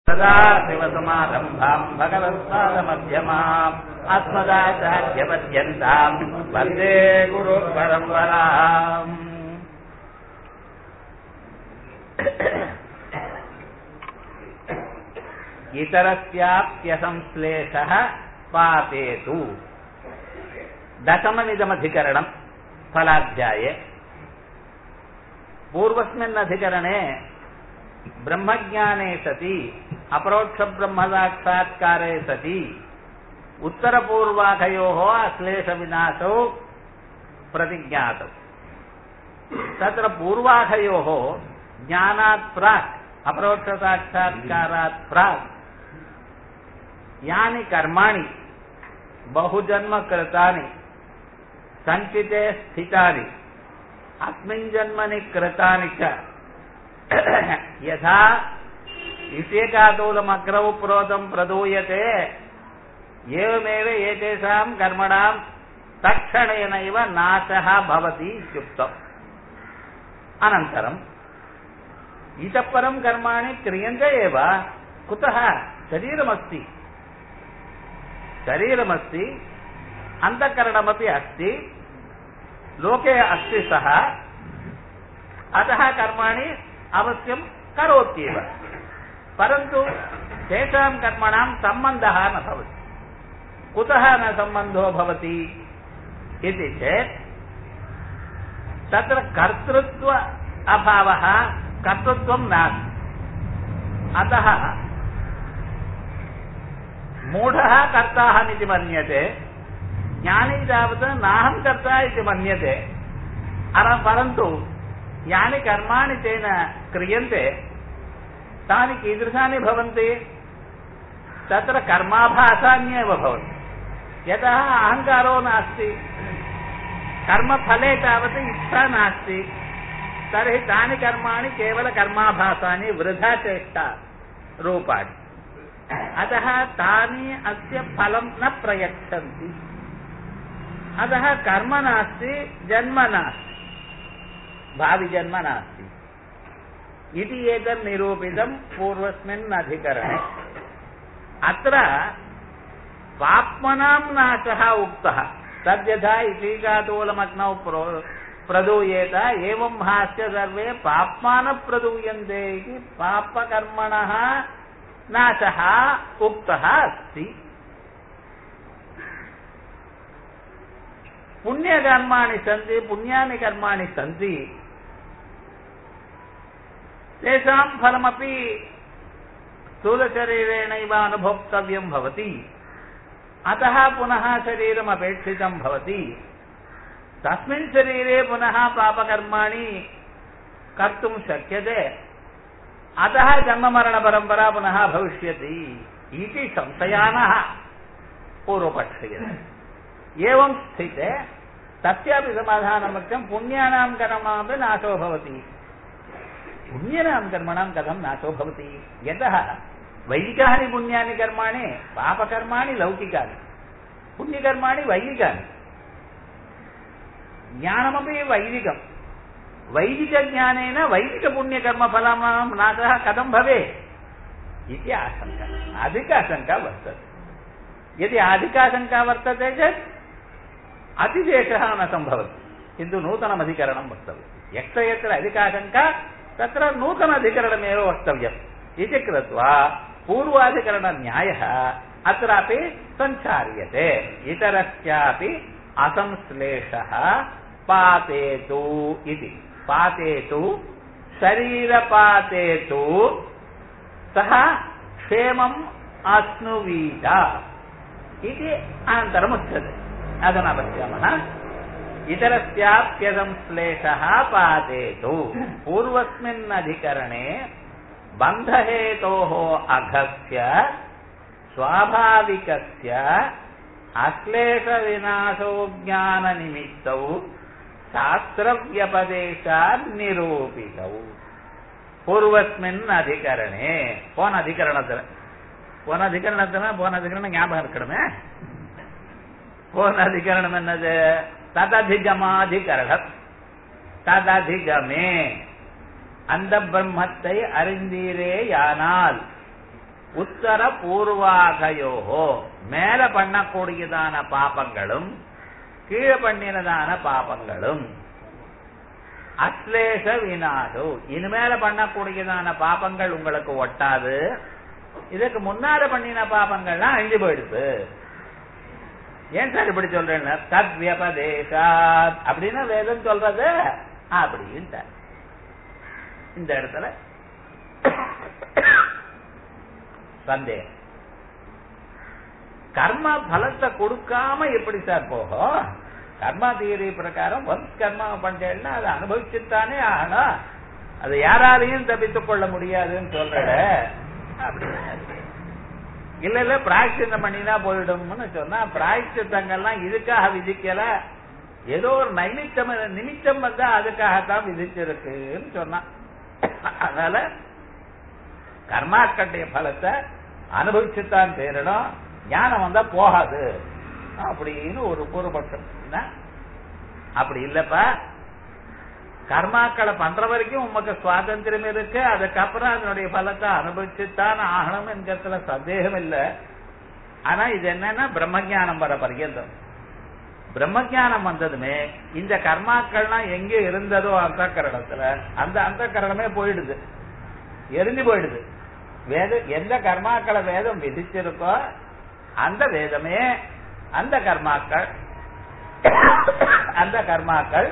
सदा शिवसमारम्भाम् भगवत्पादमध्यमाम् अस्मदाचार्यपर्यन्ताम् वन्दे गुरुपरम्पराम् इतरस्याप्यसंश्लेषः पापेतु दशममिदमधिकरणम् फलाध्याये पूर्वस्मिन् अधिकरणे ब्रह्मज्ञाने सति अपरोक्षब्रह्मसाक्षात्कारे सति उत्तरपूर्वाखयोः अश्लेषविनाशौ प्रतिज्ञातौ तत्र पूर्वाखयोः ज्ञानात् प्राक् अपरोक्षसाक्षात्कारात् प्राक् यानि कर्माणि बहुजन्म कृतानि सञ्चिते स्थितानि अस्मिन् जन्मनि कृतानि च यथा विषेकातोलमग्रौ प्रोतं प्रदूयते एवमेव एतेषां कर्मणां तक्षणेनैव नाशः भवति इत्युक्तम् अनन्तरम् इतः परं कर्माणि क्रियन्ते एव कुतः शरीरमस्ति शरीरमस्ति अन्तःकरणमपि अस्ति लोके अस्ति सः अतः कर्माणि अवश्यं करोत्येव परन्तु तेषां कर्मणां सम्बन्धः न भवति कुतः न सम्बन्धो भवति इति चेत् तत्र कर्तृत्व अभावः कर्तृत्वं नास्ति अतः मूढः कर्ताहमिति मन्यते ज्ञानी तावत् नाहं कर्ता इति मन्यते परन्तु यानि कर्माणि तेन क्रियन्ते तानि कीदृशानि भवन्ति तत्र कर्माभासान्येव भवन्ति यतः अहङ्कारो नास्ति कर्मफले तावत् इच्छा नास्ति तर्हि तानि कर्माणि केवलकर्माभासानि वृथा चेष्टा रूपाणि अतः तानि अस्य फलं न प्रयच्छन्ति अतः कर्म नास्ति जन्म नास्ति भाविजन्म नास्ति इति एतत् निरूपितं पूर्वस्मिन् अधिकरणे अत्र पाप्मनां नाशः उक्तः तद्यथा इटीकातोलमग्नौ प्रदूयेत एवं हास्य सर्वे पाप्मानप्रदूयन्ते इति पापकर्मणः नाशः उक्तः अस्ति पुण्यकर्माणि सन्ति पुण्यानि कर्माणि सन्ति तेषां फलमपि स्थूलशरीरेणैव अनुभोक्तव्यं भवति अतः पुनः शरीरमपेक्षितं भवति तस्मिन् शरीरे पुनः पापकर्माणि कर्तुं शक्यते अतः जन्ममरणपरम्परा पुनः भविष्यति इति संशयानः पूर्वपक्षीयते एवं स्थिते तस्यापि समाधानं वक्तं पुण्यानां कर्मणामपि नाशो भवति पुण्यानां कर्मणां कथं नाशो भवति यतः वैदिकानि पुण्यानि कर्माणि पापकर्माणि लौकिकानि पुण्यकर्माणि वैदिकानि ज्ञानमपि वैदिकम् वैदिकज्ञानेन वैदिकपुण्यकर्मफलानां नाशः कथं भवेत् इति आशङ्का अधिकाशङ्का वर्तते यदि अधिकाशङ्का वर्तते चेत् अतिशेषः न सम्भवति किन्तु नूतनमधिकरणं वक्तव्यम् यत्र यत्र अधिकाशङ्का तत्र नूतनाधिकरणमेव वक्तव्यम् इति कृत्वा पूर्वाधिकरणन्यायः अत्रापि सञ्चार्यते इतरस्यापि असंश्लेषः पातेतु इति पातेतु शरीरपातेतु सः क्षेमम् अश्नुवीत इति अनन्तरमुच्यते अधुना पश्यामः इतरस्याप्यसंश्लेषः पातेतु पूर्वस्मिन् अधिकरणे बन्धहेतोः अघस्य स्वाभाविकस्य अश्लेषविनाशो ज्ञाननिमित्तौ शास्त्रव्यपदेशात् निरूपितौ பூர்வஸ்மின் அதிகரணே போன அதிகரணத்துல போன அதிகரணத்துல போன அதிகரணம் ஞாபகம் இருக்கணுமே போன அதிகரணம் என்னது தததிகமாதிகரணம் தததிகமே அந்த பிரம்மத்தை அறிந்தீரே யானால் உத்தர பூர்வாகயோகோ மேல பண்ணக்கூடியதான பாபங்களும் கீழே பண்ணினதான பாபங்களும் அஸ்லேஷ வினாது இனிமேல பண்ணக்கூடியதான பாபங்கள் உங்களுக்கு ஒட்டாது இதுக்கு முன்னால பண்ணின பாபங்கள்லாம் அழிஞ்சு போயிடுது ஏன் சார் இப்படி சொல்றேன்னு தத் வியபதேசாத் அப்படின்னு வேதம் சொல்றது அப்படின்னு இந்த இடத்துல சந்தேகம் கர்மா பலத்தை கொடுக்காம எப்படி சார் போகும் கர்மா தியரி பிரகாரம் ஒன்ஸ் கர்மா பண்றேன்னா அதை அனுபவிச்சுத்தானே ஆகணும் அது யாராலையும் தப்பித்துக் கொள்ள முடியாதுன்னு சொல்ற அப்படி இல்ல இல்ல பிராய்ச்சித்தம் பண்ணினா போயிடும்னு சொன்னா பிராய்ச்சித்தங்கள்லாம் இதுக்காக விதிக்கல ஏதோ ஒரு நைமித்தம் நிமித்தம் வந்தா அதுக்காகத்தான் விதிச்சிருக்குன்னு சொன்னான் அதனால கர்மாக்களுடைய பலத்தை அனுபவிச்சுத்தான் தேரணும் ஞானம் வந்தா போகாது அப்படின்னு ஒரு பூர்வபட்சம் அப்படி இல்லப்பா கர்மாக்களை பண்ற வரைக்கும் உமக்கு சுவாதந்திரம் இருக்கு அதுக்கப்புறம் அதனுடைய பலத்தை அனுபவிச்சுத்தான் ஆகணும் என்கிறதுல சந்தேகம் இல்லை ஆனா இது என்னன்னா பிரம்மஜானம் வர பர்யந்தம் பிரம்மஜானம் வந்ததுமே இந்த கர்மாக்கள்லாம் எங்க இருந்ததோ அந்த கரணத்துல அந்த அந்த கரணமே போயிடுது எரிஞ்சு போயிடுது வேத எந்த கர்மாக்களை வேதம் விதிச்சிருக்கோ அந்த வேதமே அந்த கர்மாக்கள் அந்த கர்மாக்கள்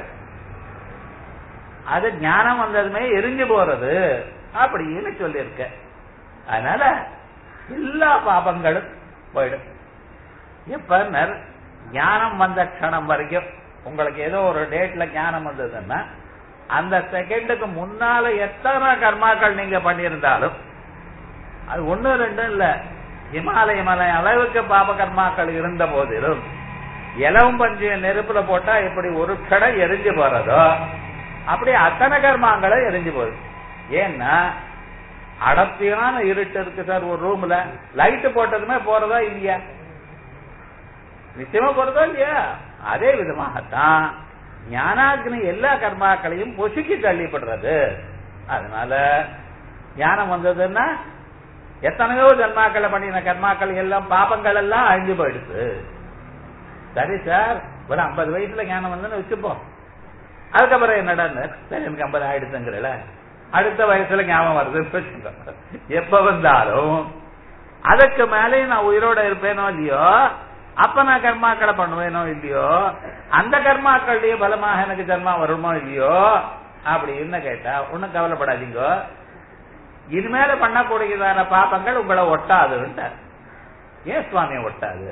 அது ஞானம் வந்ததுமே எரிஞ்சு போறது அப்படின்னு சொல்லியிருக்க அதனால எல்லா பாபங்களும் போயிடும் எப்ப ஞானம் வந்த க்ஷணம் வரைக்கும் உங்களுக்கு ஏதோ ஒரு டேட்ல ஞானம் வந்ததுன்னா அந்த செகண்டுக்கு முன்னால எத்தனை கர்மாக்கள் நீங்க பண்ணியிருந்தாலும் அது ஒண்ணு ரெண்டும் இல்ல இமாலய மலை அளவுக்கு பாப கர்மாக்கள் இருந்த போதிலும் இலவும் பஞ்சு நெருப்புல போட்டா இப்படி ஒரு கடை எரிஞ்சு போறதோ அப்படி அத்தனை கர்மாங்களை எரிஞ்சு போகுது ஏன்னா அடர்த்தியான இருட்டு இருக்கு சார் ஒரு ரூம்ல லைட் போட்டதுமே போறதா இல்லையா நிச்சயமா போறதா இல்லையா அதே விதமாகத்தான் ஞானாக்னி எல்லா கர்மாக்களையும் பொசுக்கி தள்ளிப்படுறது அதனால ஞானம் வந்ததுன்னா எத்தனையோ ஜன்மாக்களை பண்ணின கர்மாக்கள் எல்லாம் பாபங்கள் எல்லாம் அழிஞ்சு போயிடுது சரி சார் ஒரு ஐம்பது வயசுல ஞானம் வந்துன்னு வச்சுப்போம் அதுக்கப்புறம் என்னடா சரி எனக்கு ஐம்பது ஆயிடுச்சுங்கிறல அடுத்த வயசுல ஞாபகம் வருதுன்னு எப்ப வந்தாலும் அதுக்கு மேலே நான் உயிரோட இருப்பேனோ இல்லையோ அப்ப நான் கர்மாக்களை பண்ணுவேனோ இல்லையோ அந்த கர்மாக்களுடைய பலமாக எனக்கு ஜன்மா வருமோ இல்லையோ அப்படின்னு கேட்டா ஒன்னும் கவலைப்படாதீங்க இனிமேல பண்ணக்கூடியதான பாப்பங்கள் உங்களை ஒட்டாதுன்ட்டார் ஏன் சுவாமி ஒட்டாது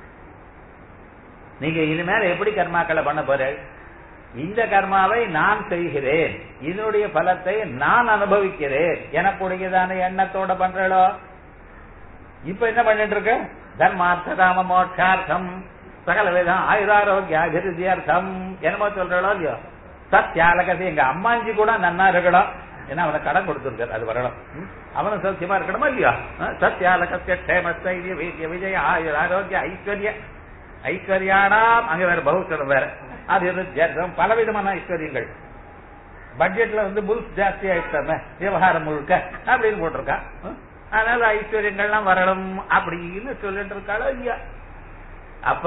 நீங்க இனிமேல எப்படி கர்மாக்களை பண்ண போறேன் இந்த கர்மாவை நான் செய்கிறேன் இதனுடைய பலத்தை நான் அனுபவிக்கிறேன் எனக்குடையதான எண்ணத்தோட பண்றோ இப்ப என்ன பண்ணிட்டு இருக்க தர்மார்த்த காம மோட்சார்த்தம் சகல வேதம் ஆயுராரோக்கிய அபிருத்தியார்த்தம் என்னமோ சொல்றோ இல்லையோ சத்தியாலகசி எங்க அம்மாஞ்சி கூட நன்னா இருக்கணும் ஏன்னா அவனை கடன் கொடுத்துருக்காரு அது வரணும் அவனும் சத்தியமா இருக்கணுமா இல்லையா சத்தியாலகசிய க்ஷேமஸ்தைரிய வீரிய விஜய ஆயுர் ஆரோக்கிய ஐஸ்வர்ய ஐஸ்வர்யானாம் அங்க வேற பகுத்தரம் வேற அது பலவிதமான ஐஸ்வர்யங்கள் பட்ஜெட்ல வந்து புல்ஸ் ஜாஸ்தி ஆயிட்டாம விவகாரம் முழுக்க அப்படின்னு போட்டிருக்கான் அதனால ஐஸ்வர்யங்கள்லாம் வரணும் அப்படின்னு சொல்லிட்டு இருக்காளோ இல்லையா அப்ப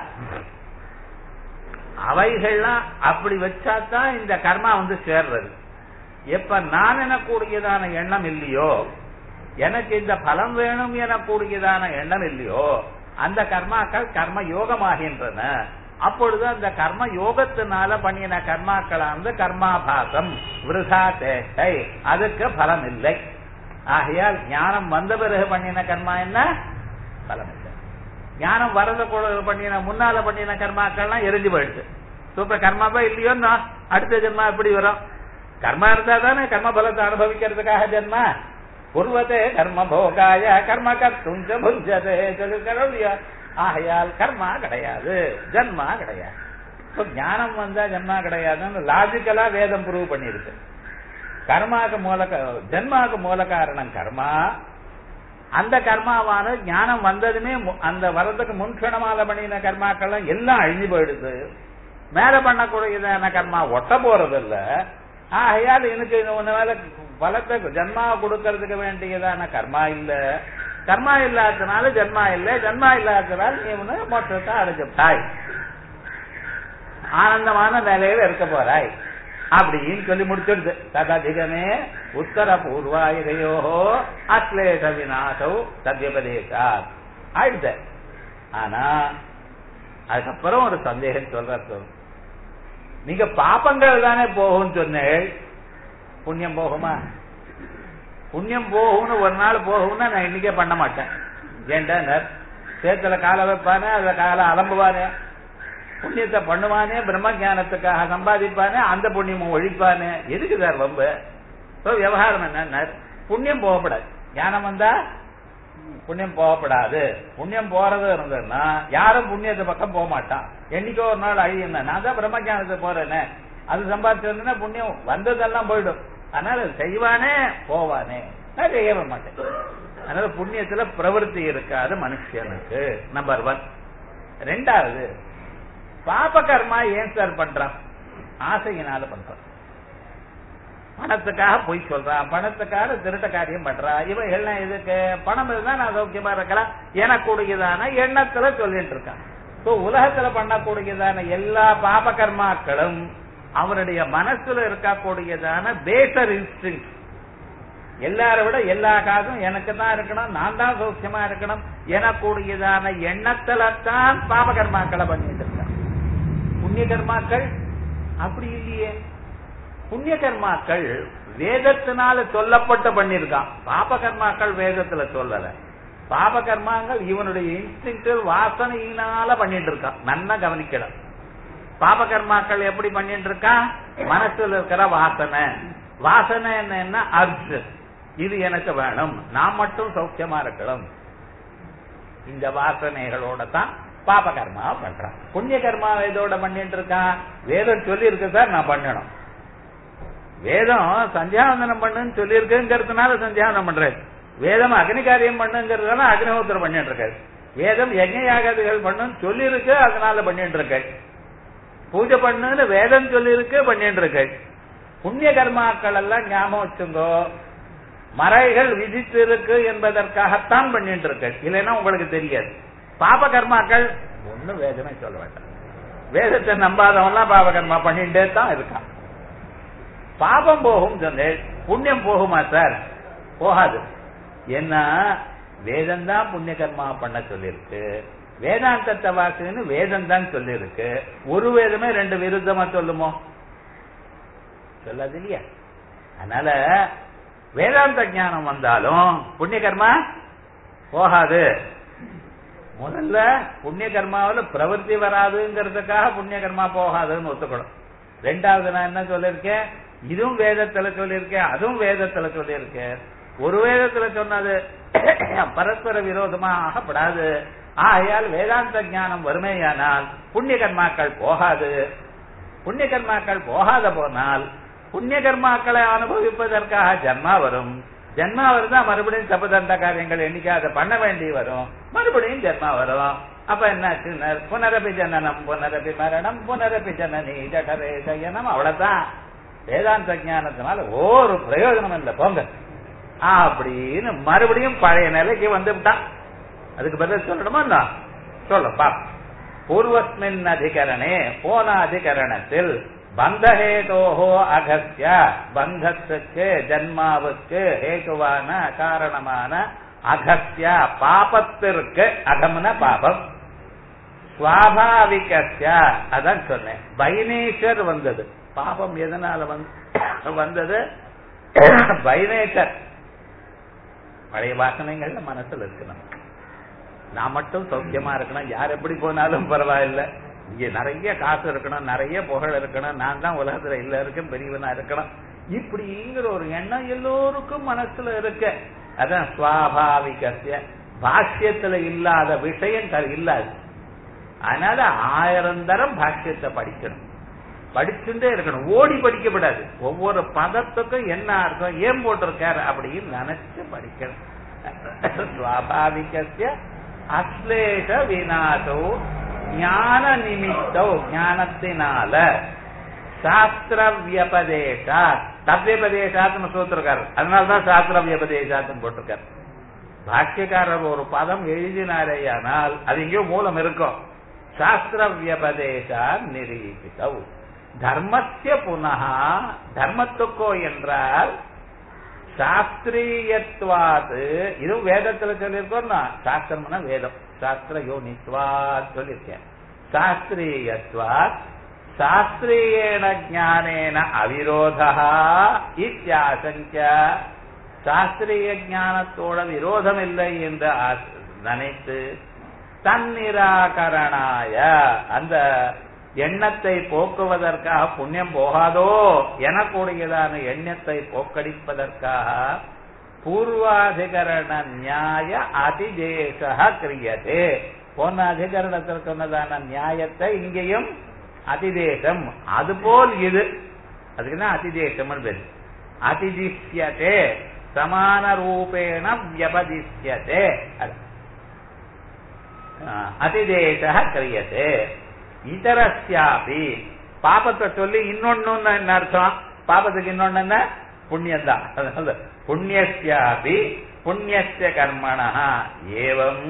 அவைகள்லாம் அப்படி வச்சாதான் இந்த கர்மா வந்து சேர்றது எப்ப நான் எனக்கூடியதான எண்ணம் இல்லையோ எனக்கு இந்த பலம் வேணும் எனக்கூடியதான எண்ணம் இல்லையோ அந்த கர்மாக்கள் கர்ம யோகமாகின்றன அப்பொழுது அந்த கர்ம யோகத்தினால பண்ணின கர்மாக்களானது கர்மாபாசம் விருதா தேட்டை அதுக்கு பலம் இல்லை ஆகையால் ஞானம் வந்த பிறகு பண்ணின கர்மா என்ன பலம் இல்லை ஞானம் வரத பண்ணின முன்னால பண்ணின கர்மாக்கள்லாம் எரிஞ்சு போயிடுச்சு சூப்பர் கர்மாப்பா இல்லையோன்னா அடுத்த ஜென்மா எப்படி வரும் கர்மா இருந்தா தானே கர்ம பலத்தை அனுபவிக்கிறதுக்காக ஜென்மா பூர்வத்தே கர்ம போகாய கர்ம கத்துஞ்ச புஞ்சதே சொல்லிருக்கிறோம் இல்லையா ஆகையால் கர்மா கிடையாது ஜன்மா கிடையாது ஞானம் வந்தா ஜன்மா கிடையாதுன்னு லாஜிக்கலா வேதம் ப்ரூவ் பண்ணிருக்கு கர்மாக்கு மூல ஜன்மாக்கு மூல காரணம் கர்மா அந்த கர்மாவான ஞானம் வந்ததுமே அந்த வரதுக்கு முன்கணமால பண்ணின கர்மாக்கள்லாம் எல்லாம் அழிஞ்சு போயிடுது மேல பண்ணக்கூடியதான கர்மா ஒட்ட போறது இல்ல ஆகையால் எனக்கு உன்ன மேல பலத்தை ஜன்மா கொடுக்கறதுக்கு வேண்டியதான கர்மா இல்ல கர்மா இல்லாததுனால ஜன்மா இல்ல ஜன்மா இல்லாததுனால நீ ஒண்ணு மொத்தத்தை அடைஞ்சுட்டாய் ஆனந்தமான நிலையில இருக்க போறாய் அப்படின்னு சொல்லி முடிச்சிடுது தததிகமே உத்தர பூர்வாயுகையோ அக்லேஷ விநாசோ சத்யபதேசாத் ஆயிடுது ஆனா அதுக்கப்புறம் ஒரு சந்தேகம் சொல்ற நீங்க பாப்பங்கள் தானே போகும் சொன்னேள் புண்ணியம் போகுமா புண்ணியம் போகும்னு ஒரு நாள் போகும்னா நான் இன்னைக்கே பண்ண மாட்டேன் ஏன்டா சேத்துல காலை வைப்பானே அதுல காலை அலம்புவானே புண்ணியத்தை பண்ணுவானே பிரம்ம ஜானத்துக்காக சம்பாதிப்பானே அந்த புண்ணியமும் ஒழிப்பானே எதுக்கு சார் ரொம்ப விவகாரம் என்ன புண்ணியம் போகப்படாது ஞானம் வந்தா புண்ணியம் போகப்படாது புண்ணியம் போறது இருந்ததுன்னா யாரும் புண்ணியத்தை பக்கம் போக மாட்டான் என்னைக்கோ ஒரு நாள் அழியும் நான் தான் பிரம்ம ஜானத்துக்கு போறேனே அது சம்பாதிச்சதுன்னா புண்ணியம் வந்ததெல்லாம் போயிடும் அதனால செய்வானே போவானே நான் செய்ய மாட்டேன் அதனால புண்ணியத்துல பிரவருத்தி இருக்காது மனுஷனுக்கு நம்பர் ஒன் ரெண்டாவது பாப கர்மா ஏன் சார் பண்றான் ஆசையினால பண்றான் பணத்துக்காக பொய் சொல்றான் பணத்துக்காக திருட்ட காரியம் பண்றான் இவன் எல்லாம் இதுக்கு பணம் இருந்தா நான் சௌக்கியமா இருக்கலாம் எனக்கூடியதான எண்ணத்துல சொல்லிட்டு இருக்கான் சோ உலகத்துல பண்ணக்கூடியதான எல்லா பாப கர்மாக்களும் அவனுடைய மனசுல இருக்கக்கூடியதான பேசர் இன்ஸ்டிங் எல்லாரை விட எல்லா காசும் எனக்கு தான் இருக்கணும் நான் தான் சௌக்கியமா இருக்கணும் எனக்கூடியதான எண்ணத்துல தான் பாப கர்மாக்களை பண்ணிட்டு இருக்கான் புண்ணிய கர்மாக்கள் அப்படி இல்லையே புண்ணிய கர்மாக்கள் வேதத்தினால சொல்லப்பட்டு பண்ணிருக்கான் பாப கர்மாக்கள் வேதத்துல சொல்லல பாப கர்மாங்கள் இவனுடைய இன்ஸ்டிங்டிவ் வாசனையினால பண்ணிட்டு இருக்கான் நல்லா கவனிக்கலாம் பாப கர்மாக்கள் எப்படி பண்ணிட்டு இருக்கான் மனசுல இருக்கிற வாசனை வாசனை என்ன அர்ஜு இது எனக்கு வேணும் நான் மட்டும் சௌக்கியமா இருக்கணும் இந்த வாசனைகளோட தான் பாப கர்மா பண்றான் புண்ணிய கர்மா இதோட பண்ணிட்டு இருக்கான் வேதம் சொல்லி இருக்கு சார் நான் பண்ணணும் வேதம் சந்தியாவந்தனம் பண்ணுன்னு சொல்லி இருக்குங்கிறதுனால சந்தியாவந்தனம் பண்றேன் வேதம் அக்னி காரியம் பண்ணுங்கிறதுனால அக்னிஹோத்திரம் பண்ணிட்டு இருக்காரு வேதம் யஜ்ஞ யாகாதிகள் பண்ணுன்னு சொல்லி இருக்கு அதனால பண்ணிட்டு இருக்க பூஜை பண்ணுன்னு வேதம் சொல்லி இருக்கு பண்ணிட்டு இருக்க புண்ணிய கர்மாக்கள் எல்லாம் ஞாபகம் வச்சுங்கோ மறைகள் விதித்து இருக்கு என்பதற்காகத்தான் பண்ணிட்டு இருக்க இல்லைன்னா உங்களுக்கு தெரியாது பாப கர்மாக்கள் ஒன்னும் வேதமே சொல்ல வேண்டாம் வேதத்தை நம்பாதவன்லாம் பாப கர்மா பண்ணிட்டே தான் இருக்கான் பாபம் போகும் சொன்னேன் புண்ணியம் போகுமா சார் போகாது என்ன வேதம் தான் புண்ணிய கர்மா பண்ண சொல்லியிருக்கு வேதாந்தத்தை வாக்குன்னு வேதம் தான் சொல்லியிருக்கு ஒரு வேதமே ரெண்டு விருத்தமா சொல்லுமோ சொல்லாது இல்லையா அதனால வேதாந்த ஞானம் வந்தாலும் புண்ணிய கர்மா போகாது முதல்ல புண்ணிய கர்மாவில் பிரவருத்தி வராதுங்கிறதுக்காக புண்ணிய கர்மா போகாதுன்னு ஒத்துக்கணும் ரெண்டாவது நான் என்ன சொல்லியிருக்கேன் இதுவும் வேதத்துல சொல்லியிருக்கேன் அதுவும் வேதத்துல சொல்லியிருக்கேன் ஒரு வேதத்துல சொன்னது பரஸ்பர விரோதமா ஆகப்படாது ஆகையால் வேதாந்த ஞானம் வறுமையானால் புண்ணிய கர்மாக்கள் போகாது புண்ணிய கர்மாக்கள் போகாத போனால் புண்ணிய கர்மாக்களை அனுபவிப்பதற்காக ஜன்மா வரும் ஜன்மா வருதா மறுபடியும் தப்புதண்ட காரியங்கள் என்னைக்காக பண்ண வேண்டி வரும் மறுபடியும் ஜன்மா வரும் அப்ப என்னாச்சு புனரபி ஜனனம் புனரபி மரணம் புனரபி ஜனனி ஜடரே சயனம் அவ்வளவுதான் வேதாந்த ஞானத்தினால ஒரு பிரயோஜனம் இல்லை போங்க அப்படின்னு மறுபடியும் பழைய நிலைக்கு வந்து விட்டான் அதுக்கு பதில் சொல்லணுமா சொல்ல பா பூர்வஸ்மின் அதிகரணே போன அதிகரணத்தில் பந்தஹேதோஹோ அகஸ்ய பந்தத்துக்கு ஜன்மாவுக்கு ஹேதுவான காரணமான அகஸ்ய பாபத்திற்கு அகம்ன பாபம் சுவாபாவிகஸ்ய அதான் சொன்னேன் பைனேச்சர் வந்தது பாபம் எதனால வந்தது பைனேச்சர் பழைய வாசனைகள்ல மனசுல இருக்கணும் நான் மட்டும் சௌக்கியமா இருக்கணும் யார் எப்படி போனாலும் பரவாயில்ல இங்க நிறைய காசு இருக்கணும் நிறைய புகழ் இருக்கணும் நான் தான் உலகத்துல இல்ல இருக்கேன் பெரியவனா இருக்கணும் இப்படிங்கிற ஒரு எண்ணம் எல்லோருக்கும் மனசுல இருக்க அதான் சுவாபாவிகசிய பாஷ்யத்துல இல்லாத விஷயம் இல்லாது அதனால ஆயிரம் தரம் பாஷ்யத்தை படிக்கணும் படிச்சுட்டே இருக்கணும் ஓடி படிக்கப்படாது ஒவ்வொரு பதத்துக்கும் என்ன அர்த்தம் ஏன் போட்டிருக்காரு அப்படின்னு நினைச்சு படிக்கணும் சுவாபாவிகசிய அஸ்லேஷ வினாசோ ஞான நிமித்தோ ஞானத்தினால சாஸ்திர வியபதேசா தத்வியபதேசாத்னு சூத்திரக்காரர் அதனாலதான் சாஸ்திர வியபதேசாத்னு போட்டிருக்காரு பாஷ்யக்காரர் ஒரு பதம் எழுதினாரேயானால் அது எங்கேயோ மூலம் இருக்கும் சாஸ்திர வியபதேசா நிரீபித்தவ் தர்மத்திய புனः தர்மத்துக்கோ என்றால் சாஸ்திரியத்வாது இதுவும் வேதத்துல சொல்லியிருக்கோம் சாஸ்திரம்னா வேதம் சாஸ்திர யோனித்வாத் சொல்லியிருக்கேன் சாஸ்திரியத்வாத் சாஸ்திரியேன ஞானேன அவிரோதா இத்தியாசங்க சாஸ்திரிய ஞானத்தோட விரோதம் இல்லை என்று நினைத்து தன்னிராகரணாய அந்த எண்ணத்தை போக்குவதற்காக புண்ணியம் போகாதோ எனக்கூடியதான எண்ணத்தை போக்கடிப்பதற்காக பூர்வாதிகரண நியாய அதிதேச கிரியதே போன அதிகரணத்தில் சொன்னதான நியாயத்தை இங்கேயும் அதிதேசம் அதுபோல் இது அதுக்குதான் அதிதேசம் பேரு அதிதிஷ்யதே சமான ரூபேண வியபதிஷ்யதே அதிதேச கிரியதே இதரஸ்யாபி பாபத்தை சொல்லி இன்னொன்னு என்ன அர்த்தம் பாபத்துக்கு இன்னொன்னு என்ன புண்ணியம் தான் புண்ணியஸ்யாபி புண்ணியஸ்ய கர்மணா ஏவம்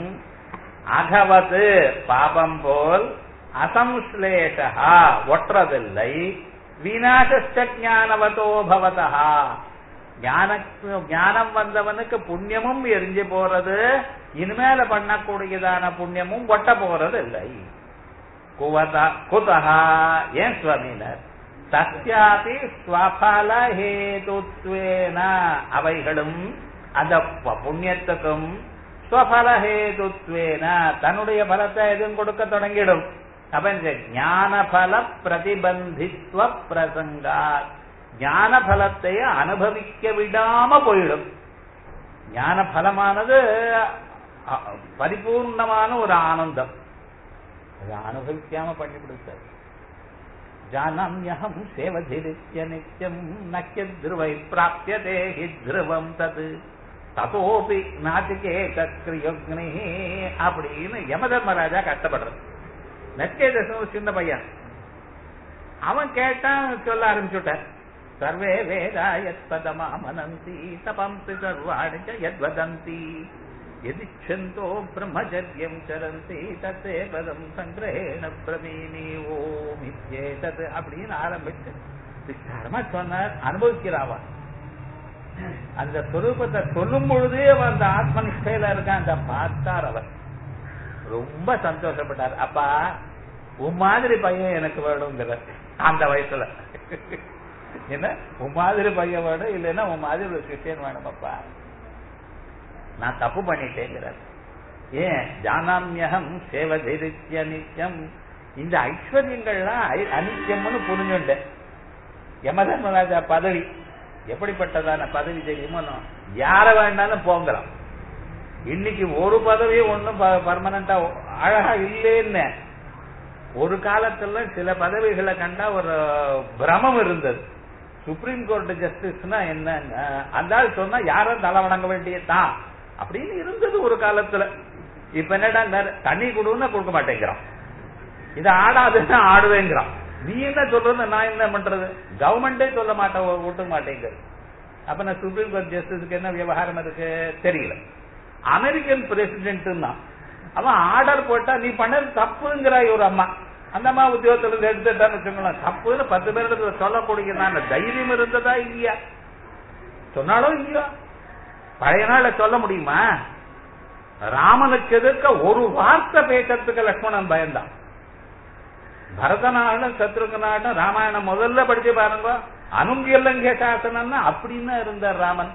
அகவத் பாபம் போல் அசம்ஸ்லேஷா ஒற்றதில்லை விநாசஸ்ட ஞானவதோ பவதா ஞான ஞானம் வந்தவனுக்கு புண்ணியமும் எரிஞ்சு போறது இனிமேல பண்ணக்கூடியதான புண்ணியமும் ஒட்ட போறது இல்லை குவதா குதா ஏன் சுவாமினர் தஸ்யாபி ஸ்வபல ஹேதுத்வேன அவைகளும் அந்த புண்ணியத்துக்கும் ஸ்வபல ஹேதுத்வேன தன்னுடைய பலத்தை எதுவும் கொடுக்க தொடங்கிடும் அப்ப இந்த ஞான பல பிரதிபந்தித்வ பிரசங்கா ஞான பலத்தை அனுபவிக்க விடாம போயிடும் ஞான பலமானது பரிபூர்ணமான ஒரு ஆனந்தம் அதை அனுபவிக்காம பண்ணிவிடுத்தார் ஜானாமியகம் சேவதிரித்ய நித்தியம் நக்கிய திருவை பிராப்தியதே ஹி திருவம் தது ததோபி நாட்டிகே கக்ரியோக்னி அப்படின்னு யமதர்மராஜா கஷ்டப்படுறது நச்சேதசம் சின்ன பையன் அவன் கேட்டான் சொல்ல ஆரம்பிச்சுட்டார் சர்வே வேதா யத் பதமா மனந்தி தபம்சி சர்வாணி யத் வதந்தி எதிச்சந்தோ பிரம்மச்சரியம் சரந்தி தத்தே பதம் சங்கிரேண பிரவீனி ஓம் இத்யேதத் அப்படின்னு ஆரம்பிச்சு விஸ்தாரமா சொன்னார் அனுபவிக்கிறாவா அந்த சொரூபத்தை சொல்லும் பொழுதே அவன் அந்த ஆத்மனிஷ்டையில இருக்கான் அந்த பார்த்தார் அவர் ரொம்ப சந்தோஷப்பட்டார் அப்பா உன் மாதிரி பையன் எனக்கு வேணுங்கிற அந்த வயசுல என்ன உன் மாதிரி பையன் வேணும் இல்லைன்னா உன் மாதிரி ஒரு சிஷியன் வேணும் அப்பா நான் தப்பு பண்ணிட்டேங்கிறார் ஏன் ஜானாமியகம் சேவதிருத்திய நித்தியம் இந்த ஐஸ்வர்யங்கள்லாம் அனித்தியம்னு புரிஞ்சுட்டேன் யமதர்மராஜா பதவி எப்படிப்பட்டதான பதவி தெரியுமோ யார வேண்டாலும் போங்கலாம் இன்னைக்கு ஒரு பதவியும் ஒன்றும் பர்மனண்டா அழகா இல்லைன்னு ஒரு காலத்துல சில பதவிகளை கண்டா ஒரு பிரமம் இருந்தது சுப்ரீம் கோர்ட் ஜஸ்டிஸ்னா என்ன அந்த ஆள் சொன்னா யாரும் தலை வணங்க வேண்டியதுதான் அப்படின்னு இருந்தது ஒரு காலத்துல இப்ப என்னடா தண்ணி கொடுன்னா கொடுக்க மாட்டேங்கிறான் இது ஆடாதுன்னா ஆடுவேங்கிறான் நீ என்ன சொல்றது நான் என்ன பண்றது கவர்மெண்டே சொல்ல மாட்டேன் ஒட்டுக்க மாட்டேங்கிறது அப்ப நான் சுப்ரீம் கோர்ட் ஜஸ்டிஸுக்கு என்ன விவகாரம் இருக்கு தெரியல அமெரிக்கன் பிரசிடென்ட் தான் அவன் ஆர்டர் போட்டா நீ பண்ணது தப்புங்கிறாய் ஒரு அம்மா அந்த அம்மா உத்தியோகத்துல இருந்து எடுத்துட்டான்னு வச்சுக்கோங்களேன் தப்புன்னு பத்து பேருக்கு சொல்லக்கூடிய நான் தைரியம் இருந்ததா இல்லையா சொன்னாலும் இல்லையா பழைய நாள்ல சொல்ல முடியுமா ராமனுக்கு எதிர்க்க ஒரு வார்த்தை பேசுறதுக்கு லக்ஷ்மணன் பயந்தான் பரதநாடும் சத்ருகநாடும் ராமாயணம் முதல்ல படிச்சு பாருங்க அனுங்கியல்லங்க சாசனம்னா அப்படின்னு இருந்தார் ராமன்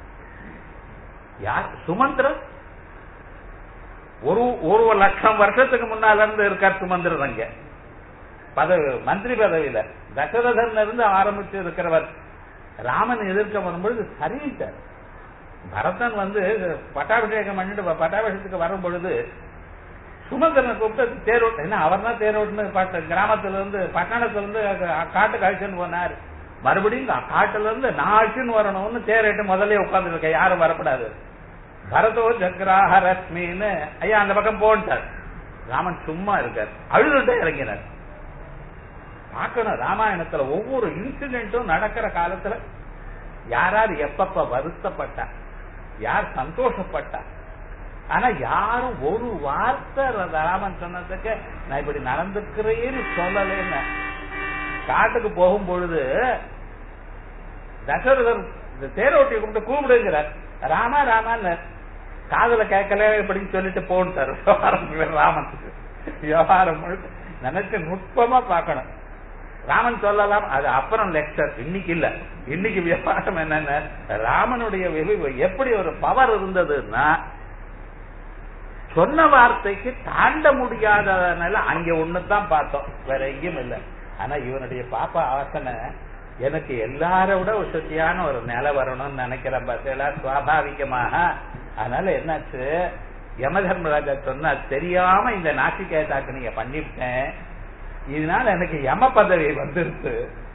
யார் சுமந்திரன் ஒரு ஒரு லட்சம் வருஷத்துக்கு முன்னால இருந்து இருக்கார் சுமந்திரன் அங்க பதவி மந்திரி பதவியில தசரதன் இருந்து ஆரம்பிச்சு இருக்கிறவர் ராமன் எதிர்க்க வரும்பொழுது சரிவிட்டார் பரதன் வந்து பட்டாபிஷேகம் பண்ணிட்டு பட்டாபிஷேகத்துக்கு வரும் பொழுது சுமந்திரனை கூப்பிட்டு தேரோட்டு என்ன அவர் தான் தேரோட்டுன்னு கிராமத்துல இருந்து பட்டணத்துல இருந்து காட்டுக்கு அழிச்சுன்னு போனார் மறுபடியும் காட்டுல இருந்து நான் அழிச்சுன்னு வரணும்னு தேரேட்டு முதல்ல உட்கார்ந்து இருக்க யாரும் வரப்படாது பரதோ ஜக்ராஹ ரஷ்மின்னு ஐயா அந்த பக்கம் போன்ட்டார் ராமன் சும்மா இருக்கார் அழுதுட்டே இறங்கினார் பார்க்கணும் ராமாயணத்துல ஒவ்வொரு இன்சிடென்ட்டும் நடக்கிற காலத்துல யாரார் எப்பப்ப வருத்தப்பட்டா யார் சந்தோஷப்பட்டா ஆனா யாரும் ஒரு வார்த்தை ராமன் சொன்னதுக்கு நான் இப்படி நடந்துக்கிறேன்னு சொல்லலன்னு காட்டுக்கு போகும் பொழுது தசரதர் இந்த தேரோட்டியை கூப்பிட்டு கூப்பிடுங்கிறார் ராமா ராமான்னு காதல கேட்கல இப்படின்னு சொல்லிட்டு போன்ட்டார் விவகாரம் ராமனுக்கு விவகாரம் முழுக்க நினைச்சு நுட்பமா பார்க்கணும் ராமன் சொல்லலாம் அது அப்புறம் லெக்சர் இன்னைக்கு இல்ல இன்னைக்கு விவகாரம் என்னன்னா ராமனுடைய வெளிவு எப்படி ஒரு பவர் இருந்ததுன்னா சொன்ன வார்த்தைக்கு தாண்ட முடியாததுனால அங்க ஒண்ணுதான் பார்த்தோம் வேற எங்கேயும் இல்ல ஆனா இவனுடைய பாப்பா ஆசனை எனக்கு எல்லார விட ஒரு சத்தியான ஒரு நிலை வரணும்னு நினைக்கிறேன் பார்த்தீங்களா சுவாபாவிகமாக அதனால என்னாச்சு யமதர்மராஜா சொன்னா தெரியாம இந்த நாசிகேதாக்கு நீங்க பண்ணிவிட்டேன் இதனால எனக்கு யம பதவி வந்துருச்சு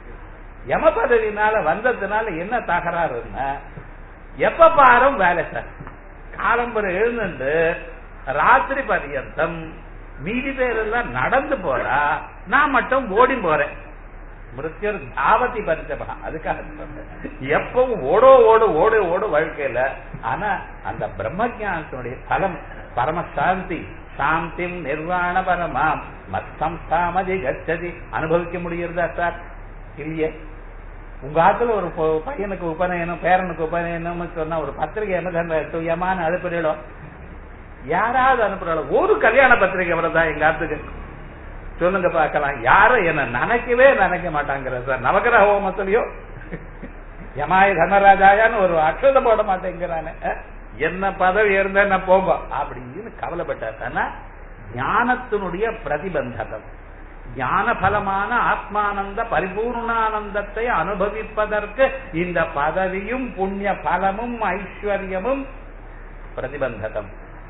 யம பதவினால வந்ததுனால என்ன தகராறுன்னா எப்ப பாரும் வேலை சார் காலம்பரம் எழுந்துட்டு ராத்திரி பரியந்தம் மீதி பேரெல்லாம் நடந்து போறா நான் மட்டும் ஓடி போறேன் மிருத்யர் தாவதி பரிச்சபா அதுக்காக சொல்றேன் எப்பவும் ஓடோ ஓடு ஓடு ஓடு வாழ்க்கையில ஆனா அந்த பிரம்ம ஜானத்தினுடைய பலம் பரமசாந்தி சாந்திம் நிர்வாண பரமாம் மத்தம் சாமதி கச்சதி அனுபவிக்க முடியறதா சார் இல்லையே உங்க ஆத்துல ஒரு பொ- பையனுக்கு உபநயனம் பேரனுக்கு உபநயனம் சொன்னா ஒரு பத்திரிகை என்ன யமான அனுப்புறோம் யாராவது அனுப்புறாலும் ஒரு கல்யாண பத்திரிகை வரதா எங்க ஆத்துக்கு சொல்லுங்க பார்க்கலாம் யாரும் என்ன நினைக்கவே நினைக்க மாட்டாங்கிற சார் நவகிரக ஹோமத்திலயோ யமாய தர்மராஜாயான்னு ஒரு அக்ஷதம் போட மாட்டேங்கிறானே அஹ், என்ன பதவி இருந்தா நான் போங்க அப்படின்னு கவலைப்பட்டார் ஆனா ஞானத்தினுடைய பிரதிபந்தகம் ஞான பலமான ஆத்மானந்த பரிபூர்ணானந்தத்தை அனுபவிப்பதற்கு இந்த பதவியும் புண்ணிய பலமும் ஐஸ்வர்யமும் பிரதிபந்தகம்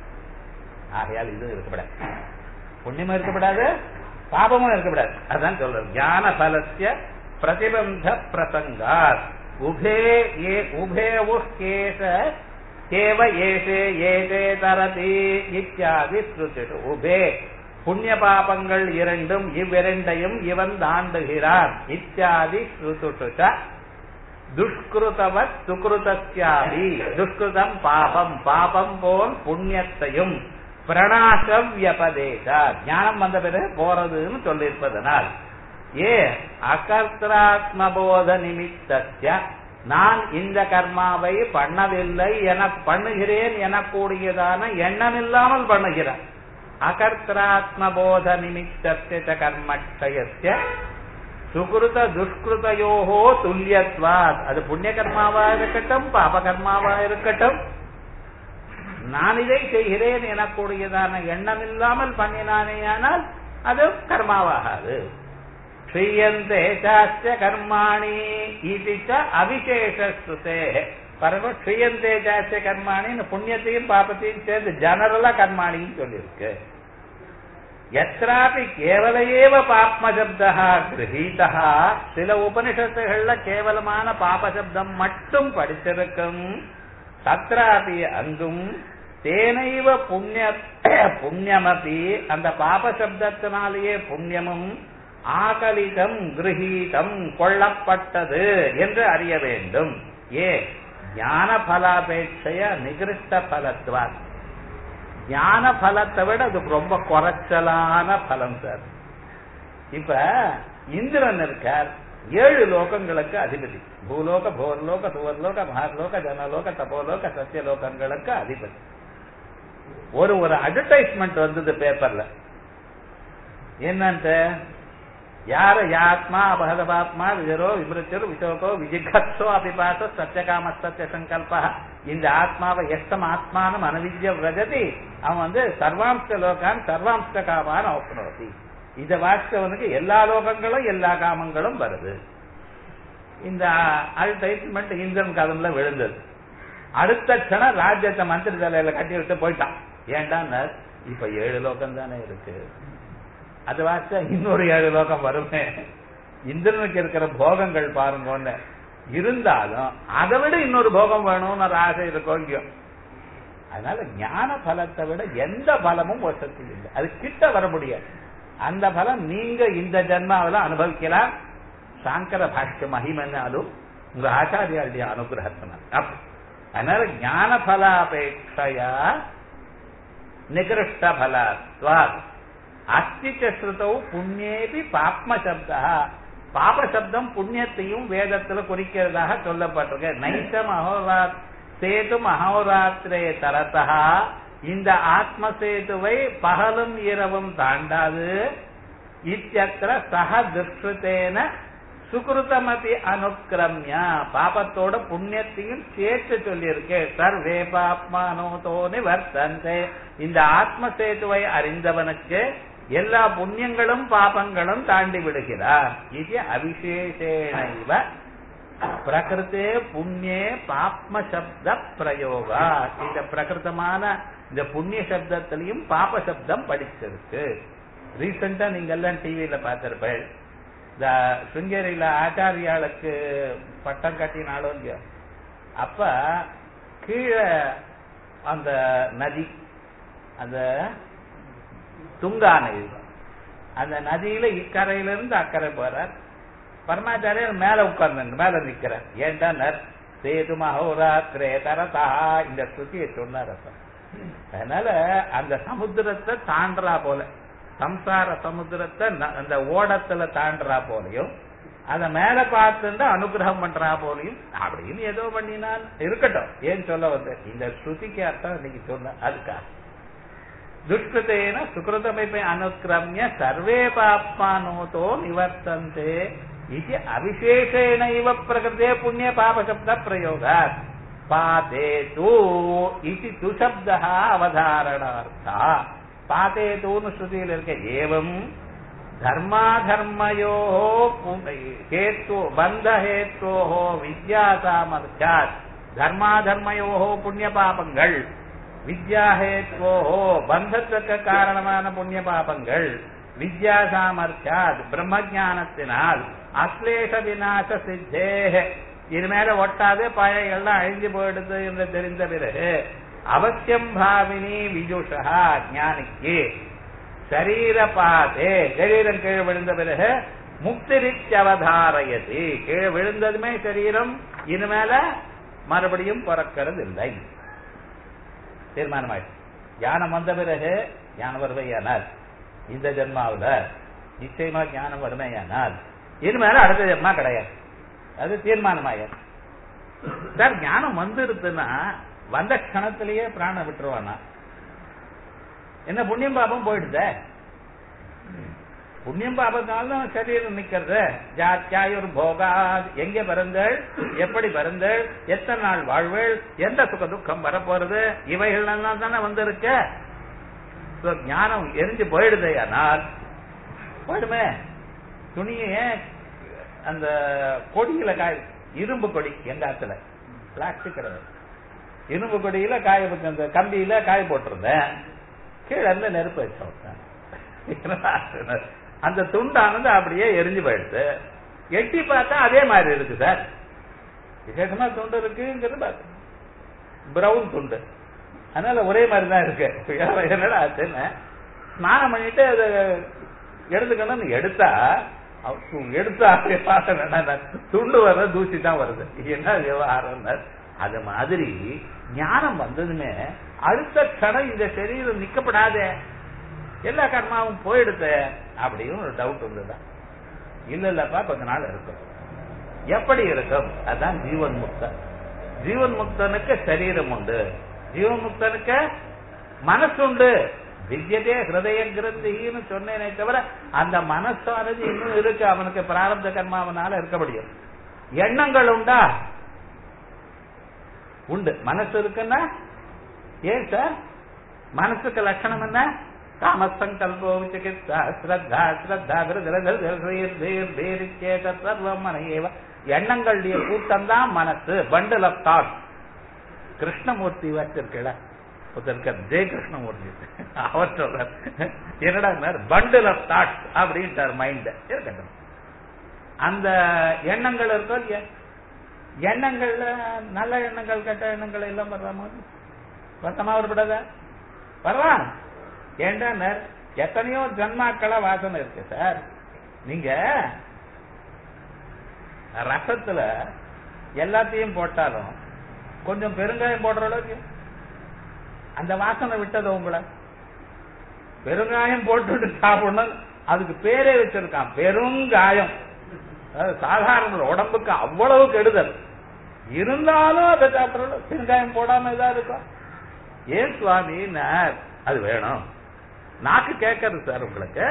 ஆகையால் இது இருக்கப்படாது புண்ணியமும் இருக்கப்படாது பாபமும் இருக்கப்படாது அதான் சொல்றது ஞான பலசிய பிரதிபந்த பிரசங்காத் உபே ஏ உபே கேச கேவ ஏசே ஏதே தரதி இத்தியாதி ஸ்ருதிடு உபே புண்ணிய பாபங்கள் இரண்டும் இவ்விரண்டையும் இவன் தாண்டுகிறான் இத்தியாதி ஸ்ருதுஷ துஷ்கிருதவத் சுகிருதஸ்யாதி துஷ்கிருதம் பாபம் பாபம் போல் புண்ணியத்தையும் பிரணாச வியபதேச ஞானம் வந்த பிறகு போறதுன்னு சொல்லியிருப்பதனால் ஏ அகர்த்தாத்மபோத நிமித்தஸ்ய நான் இந்த கர்மாவை பண்ணவில்லை என பண்ணுகிறேன் எனக்கூடியதான எண்ணம் இல்லாமல் பண்ணுகிறேன் அகர்த்தாத்மபோத நிமித்தஸ்ய கர்மட்சயஸ்ய சுகிருத துஷ்கிருதையோகோ துல்லியத்வாத் அது புண்ணிய கர்மாவா இருக்கட்டும் பாப கர்மாவா இருக்கட்டும் நான் இதை செய்கிறேன் எனக்கூடியதான எண்ணம் இல்லாமல் பண்ணினானேயானால் அது கர்மாவாகாது ஸ்ரீயந்தே சாஸ்ய கர்மாணி இது அவிசேஷ ஸ்ருதே பரம ஸ்ரீயந்தே சாஸ்ய கர்மாணின்னு புண்ணியத்தையும் பாபத்தையும் சேர்ந்து ஜனரலா கர்மாணின்னு சொல்லியிருக்கு எத்திராபி கேவல ஏவ பாப்மசப்தா கிரகீதா சில உபனிஷத்துகள்ல கேவலமான பாபசப்தம் மட்டும் படிச்சிருக்கும் தத்ராபி அங்கும் தேனைவ புண்ணிய புண்ணியமபி அந்த பாபசப்தத்தினாலேயே புண்ணியமும் ஆகலிதம் கிரகீதம் கொள்ளப்பட்டது என்று அறிய வேண்டும் ஏ ஞான பலாபேட்சைய நிகிருஷ்ட பலத்வார் ஞான பலத்தை விட அது ரொம்ப குறைச்சலான பலம் சார் இப்ப இந்திரன் இருக்கார் ஏழு லோகங்களுக்கு அதிபதி பூலோக போர்லோக சுவர்லோக மகர்லோக ஜனலோக தபோலோக சத்தியலோகங்களுக்கு அதிபதி ஒரு ஒரு அட்வர்டைஸ்மெண்ட் வந்தது பேப்பர்ல என்னன்ட்டு யார யாத்மா அபகதபாத்மா விஜரோ விமிருச்சரு விசோகோ விஜிகத்சோ அபிபாச சத்தியகாம சத்திய சங்கல்ப இந்த ஆத்மாவை எஸ்தம் ஆத்மானம் அனவித்ய விரஜதி அவன் வந்து சர்வாம்ச லோகான் சர்வாம்ச காமான் அவசரவதி இத வாசித்தவனுக்கு எல்லா லோகங்களும் எல்லா காமங்களும் வருது இந்த அட்வர்டைஸ்மெண்ட் இந்திரன் கதம்ல விழுந்தது அடுத்த க்ஷணம் ராஜ்யத்தை மந்திரி தலையில கட்டி விட்டு போயிட்டான் ஏன்டா இப்ப ஏழு லோகம் தானே இருக்கு அது வாச்சா இன்னொரு ஏழு லோகம் வருமே இந்திரனுக்கு இருக்கிற போகங்கள் பாருங்கன்னு இருந்தாலும் அதை விட இன்னொரு போகம் வேணும்னு ஒரு ஆசை இருக்கும் இங்கேயும் அதனால ஞான பலத்தை விட எந்த பலமும் வசதி இல்லை அது கிட்ட வர முடியாது அந்த பலம் நீங்க இந்த ஜென்மாவில அனுபவிக்கலாம் சாங்கர பாஷ்ய மகிமன்னாலும் உங்க ஆச்சாரியாளுடைய அனுகிரகத்தினால் அப்ப அதனால ஞான பலாபேட்சையா நிகிருஷ்ட பலாத்வா அஸ்திச்ச ஸ்ருதௌ புண்ணியேபி பாப்ம சப்தா பாப சப்தம் புண்ணியத்தையும் வேதத்துல குறிக்கிறதாக சொல்லப்பட்டிருக்கு நைசம் அகோராத் சேதும் அகோராத்திரே தரத்தா இந்த ஆத்ம சேதுவை பகலும் இரவும் தாண்டாது இத்தியத்திர சக துஷ்டேன சுகிருதமதி அனுக்கிரமியா பாபத்தோட புண்ணியத்தையும் சேர்த்து சொல்லியிருக்கு சர்வே பாப்மானோதோ நிவர்த்தந்தே இந்த ஆத்ம சேதுவை அறிந்தவனுக்கு எல்லா புண்ணியங்களும் பாபங்களும் தாண்டி விடுகிறார் இது அவிசேஷேனைவ பிரகிருத்தே புண்ணியே பாப்ம சப்த பிரயோகா இந்த பிரகிருத்தமான இந்த புண்ணிய சப்தத்திலையும் பாப சப்தம் படிச்சிருக்கு ரீசெண்டா நீங்க எல்லாம் டிவியில பார்த்திருப்பேன் இந்த சுங்கேரியில ஆச்சாரியாளுக்கு பட்டம் கட்டினாலும் இல்லையோ அப்ப கீழே அந்த நதி அந்த துங்கா நதி அந்த நதியில இக்கரையில இருந்து அக்கறை போறார் பரமாச்சாரியர் மேல உட்கார்ந்து மேல நிக்கிறார் ஏன்டா சேது மகோராத்திரே தரதா இந்த ஸ்ருதியை சொன்னார் அப்ப அதனால அந்த சமுத்திரத்தை தாண்டறா போல சம்சார சமுத்திரத்தை அந்த ஓடத்துல தாண்டறா போலையும் அத மேல பார்த்துட்டு அனுகிரகம் பண்றா போலையும் அப்படின்னு ஏதோ பண்ணினால் இருக்கட்டும் ஏன் சொல்ல வந்த இந்த ஸ்ருதிக்கு அர்த்தம் இன்னைக்கு சொன்ன அதுக்காக துஷ்கிருத்தேன சுகிருதமைப்பை அனுக்கிரமிய சர்வே பாப்மானோதோ நிவர்த்தந்தே இது அவிசேஷேன இவ பிரகிருதே புண்ணிய பாபசப்த பிரயோகாத் பாதே தூ இது துசப்த அவதாரணார்த்தா பாதே தூன்னு ஸ்ருதியில் இருக்க ஏவம் தர்மாதர்மயோ ஹேத்து பந்த ஹேத்தோ வித்யா சாமர்த்தியாத் தர்மாதர்மயோ புண்ணிய பாபங்கள் வித்யா ஹேத்வோ பந்தத்துக்கு காரணமான புண்ணிய பாபங்கள் வித்யா சாமர்த்தியாத் பிரம்ம ஜானத்தினால் அஸ்லேஷ விநாச சித்தேக இது மேல ஒட்டாது பழைய எல்லாம் அழிஞ்சு போயிடுது என்று தெரிந்த பிறகு அவசியம் பாவினி விஜுஷா ஞானிக்கு சரீர பாதே சரீரம் கீழே விழுந்த பிறகு முக்திரிச்சவதாரயதி கீழே விழுந்ததுமே சரீரம் இனிமேல மறுபடியும் பிறக்கிறது இல்லை தீர்மானமாயிடுச்சு ஞானம் வந்த பிறகு ஞானம் வருமையானால் இந்த ஜென்மாவில் நிச்சயமா ஞானம் வருமையானால் இனிமேல அடுத்த ஜென்மா கிடையாது அது தீர்மானமாயிரு சார் ஞானம் வந்துருதுன்னா வந்த க்ஷணத்திலேயே பிராணம் விட்டுருவானா என்ன புண்ணியம் பாபம் போயிடுத புண்ணியம் பாபத்தாலும் சரீரம் நிக்கிறது ஜாத்தியாயுர் போகா எங்க பிறந்தள் எப்படி பிறந்தள் எத்தனை நாள் வாழ்வேள் எந்த சுக துக்கம் வரப்போறது இவைகள் எல்லாம் தானே வந்திருக்க ஞானம் எரிஞ்சு போயிடுதே ஆனால் போயிடுமே துணியே அந்த கொடியில காய் இரும்பு கொடி எங்க ஆத்துல பிளாஸ்டிக் கிடையாது இரும்பு கொடியில காய அந்த கம்பியில காய போட்டிருந்தேன் கீழே இருந்து நெருப்பு வச்சோம் அந்த துண்டானது அப்படியே எரிஞ்சு போயிடுது எட்டி பார்த்தா அதே மாதிரி இருக்கு சார் விசேஷமா துண்டு இருக்குங்கிறது பிரவுன் துண்டு அதனால ஒரே மாதிரி தான் இருக்கு என்னடா ஆச்சுன்னு ஸ்நானம் பண்ணிட்டு அதை எடுத்துக்கணும்னு எடுத்தா எடுத்தா துண்டு வர்ற தூசி தான் வருது என்ன விவகாரம் அது மாதிரி ஞானம் வந்ததுமே அடுத்த கணம் இந்த சரீரம் நிக்கப்படாதே எல்லா கர்மாவும் போயிடுது அப்படின்னு ஒரு டவுட் வந்துதான் இல்ல இல்லப்பா கொஞ்ச நாள் இருக்கும் எப்படி இருக்கும் அதான் ஜீவன் முக்தன் ஜீவன் முக்தனுக்கு சரீரம் உண்டு ஜீவன் முக்தனுக்கு மனசு உண்டு வித்தியதே ஹிருதய கிரந்தின்னு சொன்னேனே தவிர அந்த மனசானது இன்னும் இருக்கு அவனுக்கு பிராரப்த கர்மாவனால இருக்க முடியும் எண்ணங்கள் உண்டா உண்டு மனசு இருக்குன்னா ஏன் சார் மனசுக்கு லட்சணம் என்ன காமசங்கல்போ சிகிச்சா ஸ்ரத்தா ஸ்ரத்தா சர்வம் மனையேவ எண்ணங்களுடைய கூட்டம் தான் மனசு பண்டில் ஆஃப் தாட் கிருஷ்ணமூர்த்தி வச்சிருக்கல ஒருத்தர் ஜெய கிருஷ்ணமூர்த்தி அவர் சொல்றார் என்னடா பண்டில் ஆஃப் தாட் அப்படின்ட்டார் மைண்ட் இருக்கட்டும் அந்த எண்ணங்கள் இருக்கோ இல்லையா எண்ணங்கள்ல நல்ல எண்ணங்கள் கெட்ட எண்ணங்கள் எல்லாம் வர்ற மாதிரி வருத்தமா வரப்படாத வரலாம் ஏண்டா எத்தனையோ ஜன்மாக்கள வாசனை இருக்கு சார் நீங்க ரசத்துல எல்லாத்தையும் போட்டாலும் கொஞ்சம் பெருங்காயம் போடுற அளவுக்கு அந்த வாசனை விட்டது உங்களை பெருங்காயம் போட்டுட்டு சாப்பிடணும் அதுக்கு பேரே வச்சிருக்கான் பெருங்காயம் அதாவது சாதாரண உடம்புக்கு அவ்வளவு கெடுதல் இருந்தாலும் அதை சாப்பிடற பெருங்காயம் போடாம இதா இருக்கும் ஏன் சுவாமி அது வேணும் நாக்கு கேட்கறது சார் உங்களுக்கு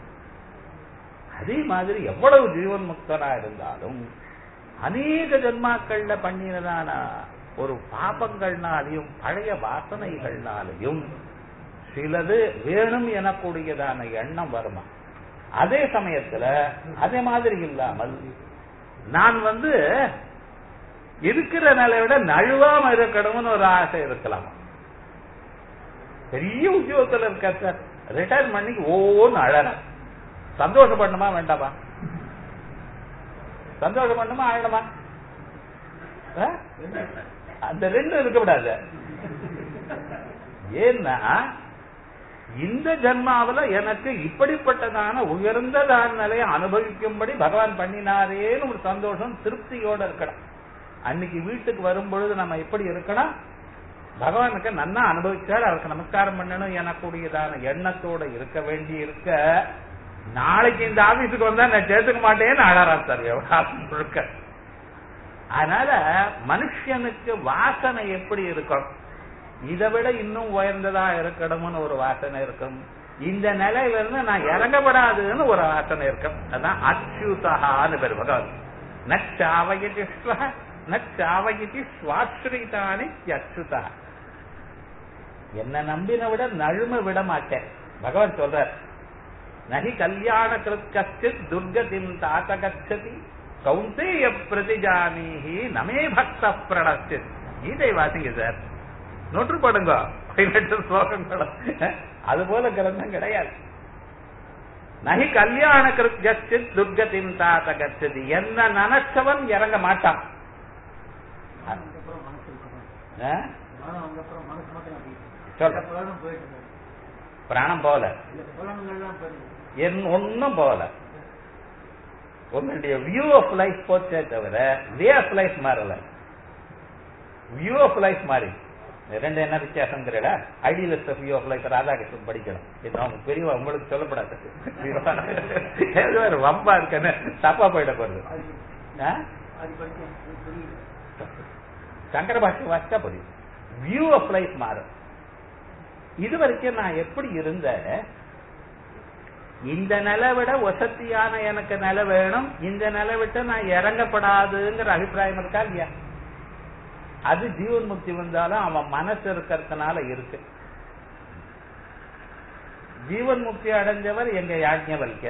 அதே மாதிரி எவ்வளவு ஜீவன் முக்தரா இருந்தாலும் அநேக ஜன்மாக்கள்ல பண்ணினதான ஒரு பாபங்கள்னாலையும் பழைய வாசனைகள்னாலையும் சிலது வேணும் எனக்கூடியதான எண்ணம் வருமா அதே சமயத்துல அதே மாதிரி இல்லாமல் நான் வந்து இருக்கிற நிலையை விட நழுவாம இருக்கணும்னு ஒரு ஆசை இருக்கலாம் பெரிய உத்தியோகத்துல இருக்க சார் ரிட்டையர் பண்ணி ஓன்னு அழற சந்தோஷப்படணுமா வேண்டாமா சந்தோஷம் பண்ணுமா ஆயிடமா அந்த ரெண்டும் இருக்கக்கூடாது ஏன்னா இந்த ஜன்மாவில எனக்கு இப்படிப்பட்டதான உயர்ந்ததான நிலையை அனுபவிக்கும்படி பகவான் பண்ணினாரேன்னு ஒரு சந்தோஷம் திருப்தியோட இருக்கணும் அன்னைக்கு வீட்டுக்கு வரும் பொழுது நம்ம எப்படி இருக்கணும் பகவானுக்கு நன்னா அனுபவிச்சார் அவருக்கு நமஸ்காரம் பண்ணணும் எனக்கூடியதான எண்ணத்தோட இருக்க வேண்டி இருக்க நாளைக்கு இந்த ஆபீஸுக்கு வந்தா நான் சேர்த்துக்க மாட்டேன்னு அழறான் சார் எவ்வளவு முழுக்க அதனால மனுஷனுக்கு வாசனை எப்படி இருக்கும் இதை விட இன்னும் உயர்ந்ததா இருக்கணும்னு ஒரு வாசனை இருக்கும் இந்த நிலையில இருந்து நான் இறங்கப்படாதுன்னு ஒரு வாசனை இருக்கும் அதான் அச்சுதகான்னு பேர் பகவான் நச்சாவயதி நச்சாவயதி சுவாஸ்ரீதானி அச்சுதா என்ன நம்பின விட நழும விட மாட்டேன் பகவான் சொல்றார் நகி கல்யாண கிருத் கச்சித் துர்கதிம் தாத்த கச்சதி கௌந்தேய பிரதிஜானீஹி நமே பக்த பிரணச்சித் கீதை வாசிங்க சார் நொற்று படுங்க பதினெட்டு ஸ்லோகங்களும் அது போல கிரந்தம் கிடையாது நகி கல்யாண கிருத் கச்சித் துர்கதிம் தாத்த கச்சதி என்ன நினைச்சவன் இறங்க மாட்டான் சொல்ற பிராணம் போல என் ஒன்னும் போல உங்களுடைய வியூ ஆஃப் லைஃப் போச்சே தவிர வே ஆஃப் லைஃப் மாறல வியூ ஆஃப் லைஃப் மாறி ரெண்டு என்ன வித்தியாசம் தெரியல idealist of view of life Radhakrishnan படிக்கணும் இது அவங்க பெரியவா உங்களுக்கு சொல்லப்படாது வம்பா இருக்கன்னு தப்பா போயிட போறது சங்கர பாஷ்யம் வாசிச்சா புரியும் வியூ ஆஃப் லைஃப் மாறும் இது வரைக்கும் நான் எப்படி இருந்த இந்த நிலை விட வசதியான எனக்கு நிலை வேணும் இந்த நிலை விட்டு நான் இறங்கப்படாதுங்கிற அபிப்பிராயம் இருக்கா இல்லையா அது ஜீவன் முக்தி வந்தாலும் அவன் மனசு இருக்கிறதுனால இருக்கு ஜீவன் முக்தி அடைஞ்சவர் எங்க யாஜ்ஞவல்க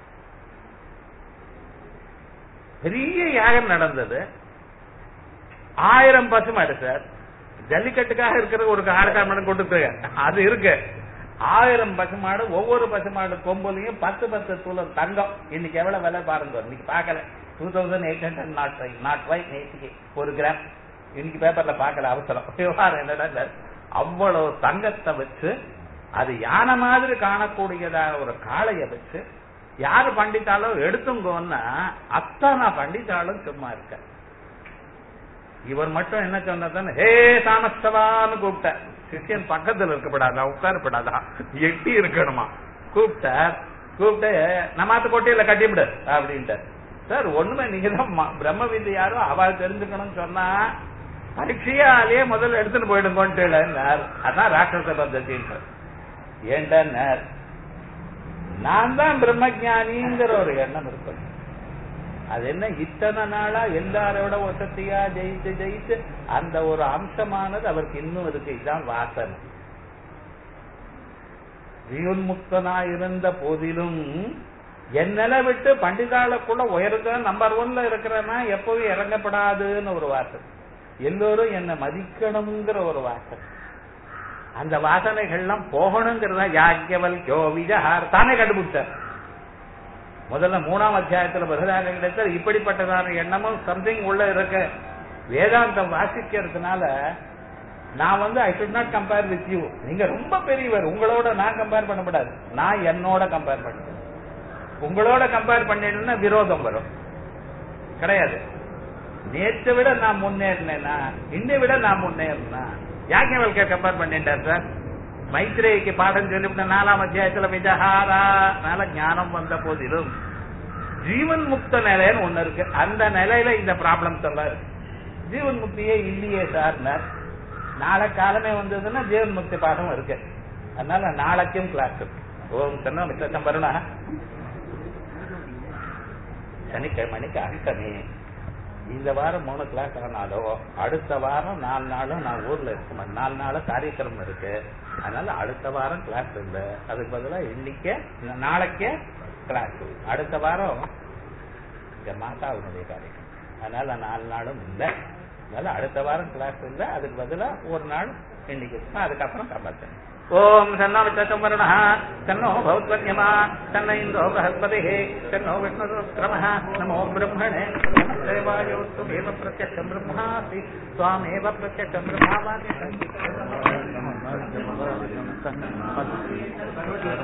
பெரிய யாகம் நடந்தது ஆயிரம் பசுமாடு சார் ஜல்லிக்கட்டுக்காக இருக்கிற ஒரு ஆடுகாமடம் கொடுத்து அது இருக்கு ஆயிரம் பசுமாடு ஒவ்வொரு பசுமாடு கொம்புலையும் பத்து பத்து தூளம் தங்கம் இன்னைக்கு எவ்வளவு விலை பாருங்க இன்னைக்கு பார்க்கல two thousand eight hundred nought five nought five நேற்றுக்கு ஒரு கிராம் இன்னைக்கு பேப்பர்ல பார்க்கல அவசரம் விவகாரம் என்னடா அவ்வளவு தங்கத்தை வச்சு அது யானை மாதிரி காணக்கூடியதாக ஒரு காளைய வச்சு யாரு பண்டித்தாலும் எடுத்துங்கோன்னா அத்தனை பண்டித்தாலும் சும்மா இருக்க இவர் மட்டும் என்ன சொன்னதான் ஹே சாமஸ்தவான்னு கூப்பிட்ட சிஷியன் பக்கத்துல இருக்கப்படாதா உட்காரப்படாதா எட்டி இருக்கணுமா கூப்பிட்டார் கூப்பிட்டு நம்மாத்து கொட்டையில கட்டிவிடு அப்படின்ட்டு சார் ஒண்ணுமே நீங்க தான் பிரம்ம விந்து யாரோ அவள் தெரிஞ்சுக்கணும்னு சொன்னா பரீட்சையாலேயே முதல்ல எடுத்துட்டு போயிடுங்கோன்ட்டு அதான் ராட்சச பద్ధதின்னு ஏன்டா நான் தான் பிரம்மஜானிங்கிற ஒரு எண்ணம் இருக்கும் அது என்ன இத்தனை நாளா எல்லாரோட வசதியா ஜெயித்து ஜெயித்து அந்த ஒரு அம்சமானது அவருக்கு இன்னும் இருக்கு இதுதான் வாசனை ஜீவன்முக்தனா இருந்த போதிலும் என்னல விட்டு பண்டிதாளுக்குள்ள உயர்ந்த நம்பர் ஒன்ல இருக்கிறனா எப்பவும் இறங்கப்படாதுன்னு ஒரு வாசனை எல்லோரும் என்ன மதிக்கணுங்கிற ஒரு வாசனை அந்த வாசனைகள்லாம் போகணுங்கிறதா யாக்கியவல் யோவிஜார் தானே கண்டுபிடிச்சார் முதல்ல மூணாம் அத்தியாயத்துல பிரகதானத்தில் இப்படிப்பட்டதான எண்ணமும் சம்திங் உள்ள இருக்க வேதாந்தம் வாசிக்கிறதுனால நான் வந்து I should not compare with you நீங்க ரொம்ப பெரியவர் உங்களோட நான் கம்பேர் பண்ணக்கூடாது நான் என்னோட கம்பேர் பண்ண உங்களோட கம்பேர் பண்ணிடணும்னா விரோதம் வரும் கிடையாது நேற்றை விட நான் முன்னேறினேனா இன்னை விட நான் முன்னேறினா யாக்கியவல்கர் கம்பேர் பண்ணிட்டார் சார் மைத்ரேயிக்கு பாடம் சொல்லிவிட்ட நாலாம் அத்தியாயத்துல விஜஹாரா நால ஞானம் வந்த போதிலும் ஜீவன் முக்த நிலைன்னு ஒண்ணு இருக்கு அந்த நிலையில இந்த ப்ராப்ளம்ஸ் எல்லாம் இருக்கு ஜீவன் முக்தியே இல்லையே சார் நாளை காலமே வந்ததுன்னா ஜீவன் முக்தி பாடம் இருக்கு அதனால நாளைக்கும் கிளாஸ் இருக்கு ஓம் சொன்னா மிச்சம் வருணா சனிக்கிழமைக்கு அஷ்டமி இந்த வாரம் மூணு கிளாஸ் ஆனாலோ அடுத்த வாரம் நாலு நாளும் நான் ஊர்ல இருக்கேன் நாலு நாளும் காரியக்கிரமம் இருக்கு அதனால அடுத்த வாரம் கிளாஸ் இல்ல அதுக்கு பதிலா இன்னைக்கே நாளைக்கே கிளாஸ் அடுத்த வாரம் இந்த மாதாவினுடைய காரியம் அதனால நாலு நாளும் இல்லை அதனால அடுத்த வாரம் கிளாஸ் இல்லை அதுக்கு பதிலா ஒரு நாள் இன்னைக்கு அதுக்கப்புறம் கம்பல்சரி ஓம் சன்னாமிச்சம் வருணः तन्नो भवत्वन्यमा तन्न इन्द्रो बृहस्पतिः तन्नो विष्णुरुक्रमः नमो ब्रह्मणे देवायोस्तु एव प्रत्यक्षं ब्रह्मासि त्वामेव प्रत्यक्षं ब्रह्मावादि